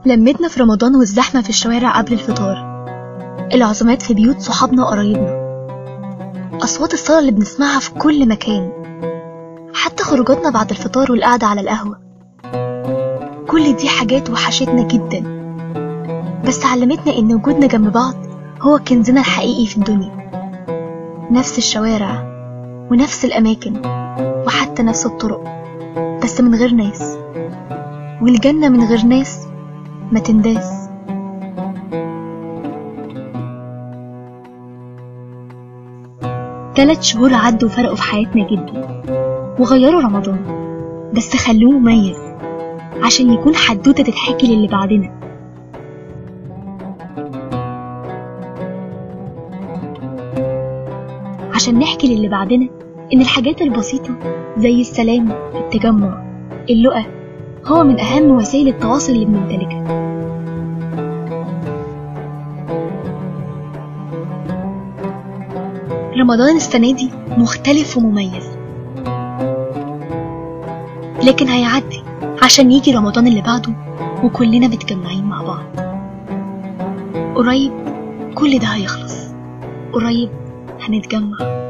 لمتنا في رمضان والزحمة في الشوارع قبل الفطار العزومات في بيوت صحابنا وقرايبنا أصوات الصلاة اللي بنسمعها في كل مكان حتى خروجاتنا بعد الفطار والقعدة على القهوة كل دي حاجات وحشتنا جدا بس علمتنا إن وجودنا جنب بعض هو كنزنا الحقيقي في الدنيا نفس الشوارع ونفس الأماكن وحتى نفس الطرق بس من غير ناس والجنة من غير ناس ما تنداس تلات شهور عدوا فرقوا في حياتنا جدا وغيروا رمضان بس خلوه مميز عشان يكون حدوتة تتحكي للي بعدنا عشان نحكي للي بعدنا إن الحاجات البسيطة زي السلام التجمع اللقا هو من أهم وسائل التواصل اللي بنمتلكها رمضان السنة دي مختلف ومميز لكن هيعدي عشان يجي رمضان اللي بعده وكلنا متجمعين مع بعض قريب كل ده هيخلص قريب هنتجمع